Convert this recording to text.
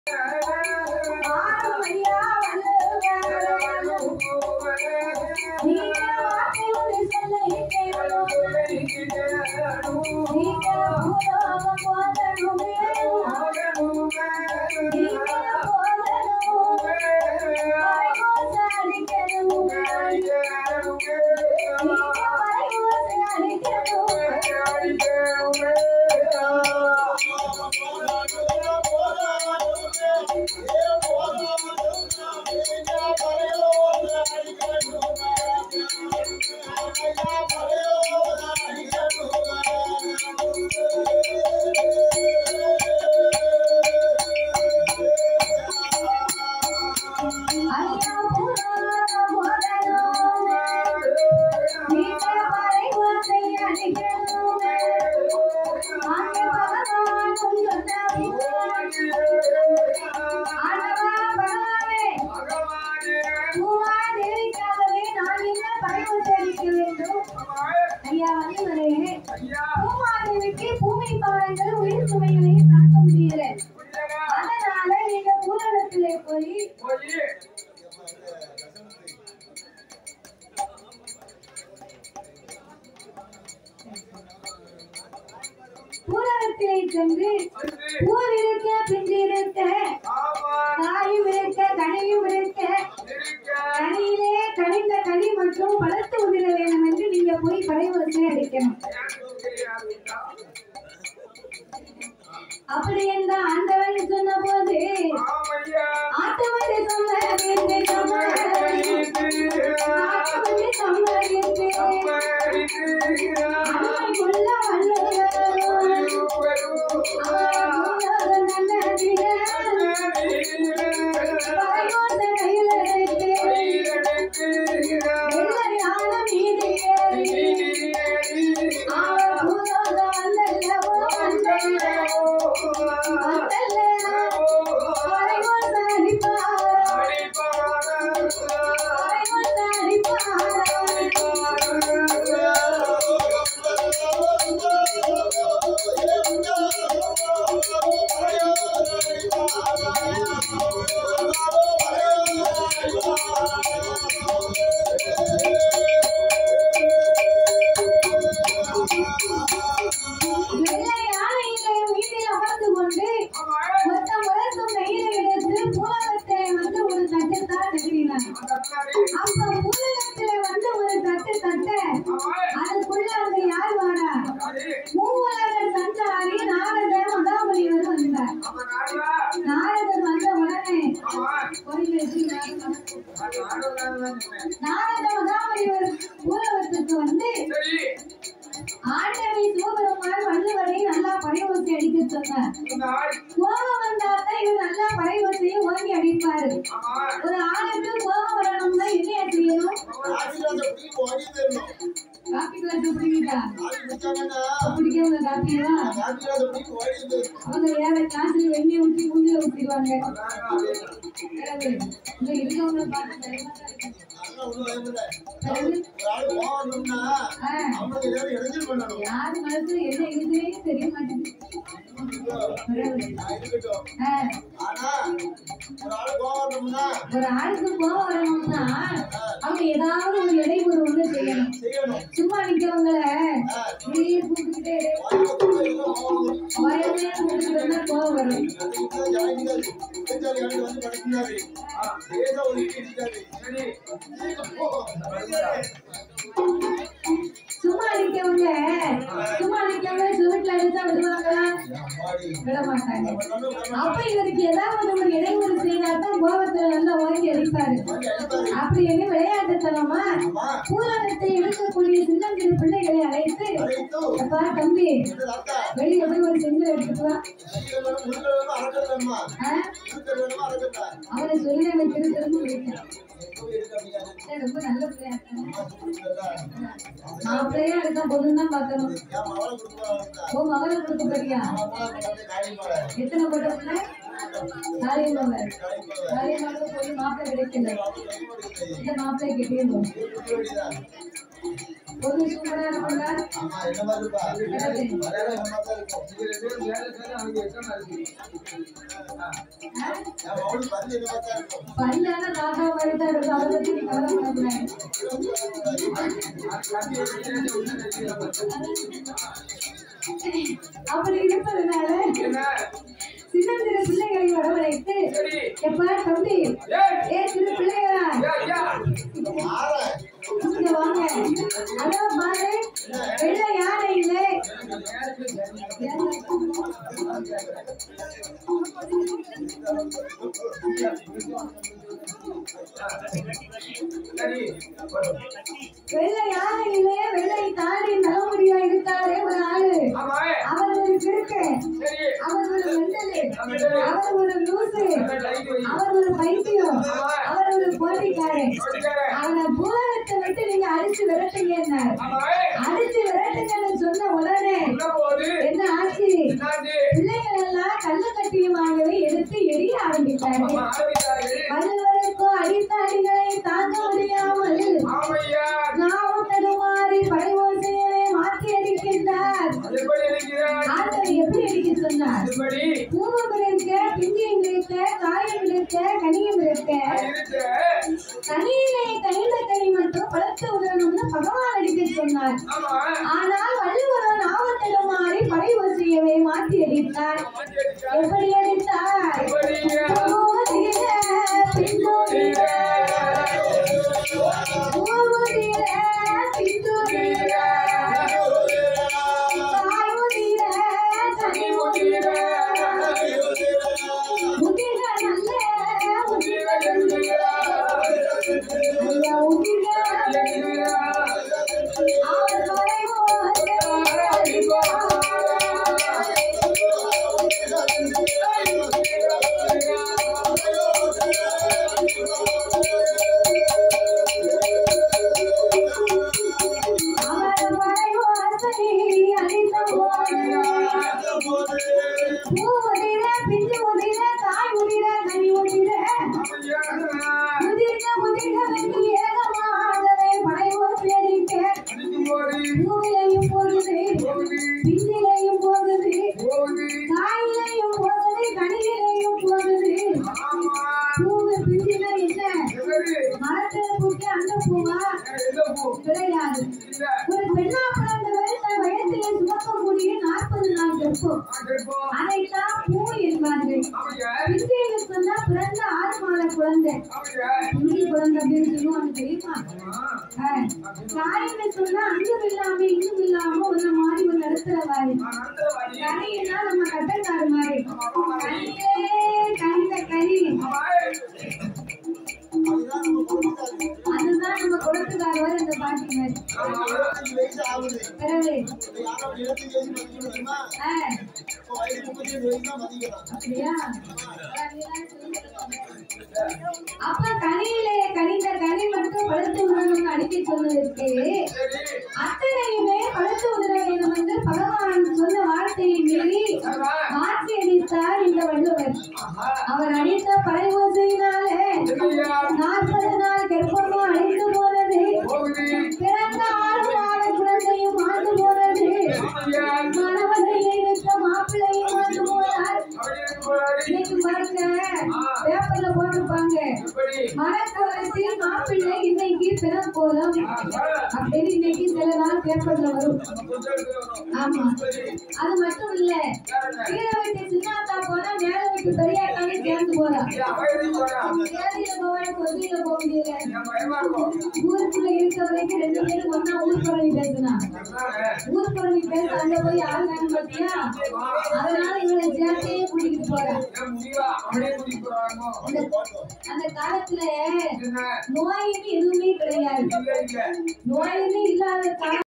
ஆறுமையா வந்தவர்களும் நீங்க வார்த்தை ஒரு சொல்லை கேளும் நீங்க பூலோகம் போதணுமே நீங்க போதணும் மறைவோசை அடிக்கணும் நீங்க மறைவோசை அடிக்கணும் ஐயா பூலோகம் போதணும் நீங்க மறைவோசை அடிக்கணும் ஆண்ட பகவான் சொன்னார் ஆண்டவா பகவானே பூவா தேவிக்காகவே நான் என்ன படைப்பு சேமிக்க வேண்டும் ஐயா வந்தவரே பூமாதேவிக்கு பூமி பாடங்கள் உயிர் சுமைகளை தாக்க முடியல அதனால நீங்க பூரணத்திலே போய் பூரணத்திலே சென்று பூர் இருக்க பிஞ்சு இருக்க காயும் இருக்க கனியும் இருக்க கனியிலே கனிந்த கனி மற்றும் பழுத்து உதிர வேண்டும் என்று நீங்க போய் படைவரிசை அடிக்கணும் அப்படி என்ற ஆண்டவன் சொன்ன போது ஆட்டவரை சம்மதித்து சம்மதித்து ஆட்டவரை சம்மதித்து அன்னை கொள்ள வல்லவரும் அவர் நல்லதிர பறையோசை கையில் எடுத்து வெள்ளரியான மீது ஏறி அவர் பூலோக வந்தல்லவோ வந்தல்லவோ வந்தல்லவோ பறையோசை அடிப்பார் பறையோசை அடிப்பார் வெள்ளை யானையிலே வீட்டில் அமர்ந்து கொண்டு மொத்த முரசும் நெய்யை எடுத்து பூலகத்தை வந்து ஒரு தட்டுத்தான் நெகிழினார் அப்ப பூலகத்திலே வந்து ஒரு தட்டு தட்ட அதுக்குள்ள அங்க யார் வாடா மூவுலக சஞ்சாரி நாரத மகாபலிவர் வந்தார் நாரதர் வந்த உடனே கோயில் வச்சு நாரத மகாபலிவர் பூலகத்துக்கு வந்து ஆண்டவை சிவபெருமான் வள்ளுவரை நல்லா படைவசை அடிக்க சொன்னார் கோபம் வந்தாத்தான் இவர் நல்லா படைவசையை ஓங்கி அடிப்பாரு ஒரு ஆளுக்கு கோபம் வரணும்னா என்ன செய்யணும் காப்பி கிளாஸ் பிடிக்கிட்டா பிடிக்கவங்க காப்பியா அவங்க வேற கிளாஸ்ல எண்ணெய் ஊற்றி மூஞ்சில ஊற்றிடுவாங்க இங்க இருக்கவங்க பார்த்து யார் மனசு என்ன இருக்குதுன்னே தெரிய மாட்டேங்குது ஆ, ஒரு ஆளுக்கு கோபம் வரணும்னா அவங்க ஏதாவது ஒரு இடையூறு ஒண்ணு செய்யணும் சும்மா நிக்கிறவங்கள இப்படியே கூப்பிட்டுக்கிட்டே வாயமே கூப்பிட்டு இருந்தா கோபம் வரும் சும்மா நிக்கவங்க சும்மா நிக்கவங்க சுவட்ல அடிச்சா விடுவாங்களா விட மாட்டாங்க அப்ப இவருக்கு ஏதாவது ஒரு இடையூறு செய்தாதான் கோபத்துல நல்லா ஓங்கி அடிப்பாரு அப்படி என்ன விளையாட்டுத்தனமா பூரணத்தை எடுக்கக்கூடிய சின்னஞ்சிறு பிள்ளைகளை அழைத்து அப்பா தம்பி வெளியே போய் ஒரு செங்கல் எடுத்துட்டு வா ஆ? அவனை சொல்லி எனக்கு திருத்தரமும் வைக்கிறேன் ரொம்ப நல்ல பிள்ளையா இருக்கான் மாப்பிள்ளையா இருக்க பொண்ணு தான் பார்க்கணும் ஓ மகளை கொடுக்க போறியா எத்தனை போட்ட பிள்ளை காரியமவர் காரியமாக போய் மாப்பிள்ளை கிடைக்கல இந்த மாப்பிள்ளை கிட்டேயும் ஒரு சூப்பரா இருக்கும்ல ஆமா என்ன மாதிரி இருப்பா மலையாளம் என்ன மாதிரி இருக்கும் என் மவுளு பல்லு என்ன மாதிரி தான் இருக்கும் பல்லான ராஜா மாதிரி தான் இருக்கும் அதை பத்தி நீ கவலைப்படக்கூடாது அப்படி இருப்பதனால சின்ன சின்ன பிள்ளைகளை வரவழைத்து எப்ப தம்பி ஏ சின்ன பிள்ளைகளா மாற இங்க வாங்க அதான் பாரு வெள்ளை யானை இல்லை வெள்ளை யானை இல்லை வெள்ளை தாடி தலைமுடியா இருக்காரே ஒரு ஆளு அவர் ஒரு கிறுக்கு அவர் ஒரு மெண்டலு அவர் ஒரு லூசு அவர் ஒரு பைத்தியம் அவர் ஒரு போட்டிக்காரன் அவனை பூலகத்தை விட்டு நீங்க அடிச்சு விரட்டுங்க என்ன அடிச்சு விரட்டுங்கன்னு சொன்ன உடனே என்ன ஆச்சு பிள்ளைகள் எல்லாம் கல்லு கட்டியமாகவே எடுத்து எரிய ஆரம்பித்தாரு வள்ளுவருக்கோ அடித்த அடிகளை தாங்க முடியாமல் நாவும் தடுமாறி படைவோசையை மாற்றி அடிக்கின்றார் ஆண்டவர் எப்படி அடிக்க சொன்னார் பூவம் இருக்க பிஞ்சியம் இருக்க காயம் இருக்க கனியம் இருக்க கனியிலே கனிந்த கனி மட்டும் பழுத்து உதரணும்னு பகவான் அடிக்க சொன்னார் ஆனால் வள்ளுவரன் ஆவத்திலும் மாறி படை வசியவை மாற்றி அடித்தார் எப்படி அடித்தார் பூவுதிர, பின்னுதிர, பூவுதிர, பின்னுதிர, தாயுதிர, கனிமுதிர, முதிர நல்ல, முதிர நல்ல, ஐயா முதிர, அவர் மறைவோர் அவர் மறைவோசை அழித்த போது பூவுதிர, பிஞ்சு உதிர, தாய் உதிர, கனி உதிர, முதிர்ந்த முதிர்ந்தவனுக்கு ஏகமாகவே படைவோசை அடிக்க, பூவிலையும் போகுது, பிஞ்சிலையும் போகுது, காயிலையும் போகுது, கனியிலையும் போகுது. பூவு பிஞ்சில என்ன? மரத்துல பூக்க அந்த பூவா? கிடையாது. ஒரு பெண்ணா பிறந்தவள் தன் வயத்திலே சுமக்கக்கூடிய நாற்பது நாள் கர்ப்பம். அதைத்தான் பூ என்பார்கள். பிஞ்சின்னு சொன்னா பிறந்த ஆறு மாத குழந்தை குஞ்சு குழந்தை அப்படின்னு சொல்லுவாங்க தெரியுமா ஆ. காயின்னு சொன்னா அங்கும் இல்லாம இங்கும் இல்லாம ஒரு மாதிரி ஒரு நடுத்தர வாரி கனின்னா நம்ம கட்டக்கார மாதிரி கனியே கனிந்த கனி அதுதான் நம்ம கொடுத்துக்காரவர் இந்த பாட்டி மாதிரி இருபத்தஞ்சு வயசு ஆகுது பிறகு யாரும் இருபத்தஞ்சு வயசு மதிக்க முடியுமா ஆ, இப்போ வயசு முப்பத்தஞ்சு வயசு தான் மதிக்கிறான் அப்படியா அப்ப கனியிலே கனிந்த கனி மட்டும் பழுத்து உணர்ந்து அடிக்க சொன்னதற்கு அத்தனையுமே பழுத்து உதர வேண்டும் என்று பகவான் சொன்ன வார்த்தையை மீறி மாற்றி அடித்தார் இந்த வள்ளுவர் அவர் அடித்த படைவோசையினாலே நாற்பது நாள் கர்ப்பமும் அழிந்து போனது பிறந்த ஆறு மாத குழந்தையும் ஆண்டு போனது மணவனை இருக்க மாப்பிள்ளையும் ஆண்டு போனார் இன்னைக்கு பாருங்க பேப்பர்ல போட்டிருப்பாங்க மனக்குறைச்சி மாப்பிள்ளை இன்னைக்கு பிறக்கோலம் அப்படின்னு இன்னைக்கு சில நாள் பேப்பர்ல வரும் ஆமா அது மட்டும் இல்ல கீழே வீட்டு சின்னாத்தா போனா மேல வீட்டு பெரியாத்தாவே சேர்ந்து போறா சேதியில போவாங்க கொதியில போக முடியல ஊருக்குள்ள இருக்க வரைக்கும் ரெண்டு பேரும் ஒன்னா ஊர் பரவி பேசுனா ஊர் பரவி பேச அங்க போய் ஆளுங்க பாத்தியா அதனால இவளை சேர்த்தையே கூட்டிக்கிட்டு போறா அந்த அந்த காலத்துல நோயின்னு எதுவுமே கிடையாது நோயின்னு இல்லாத காலம்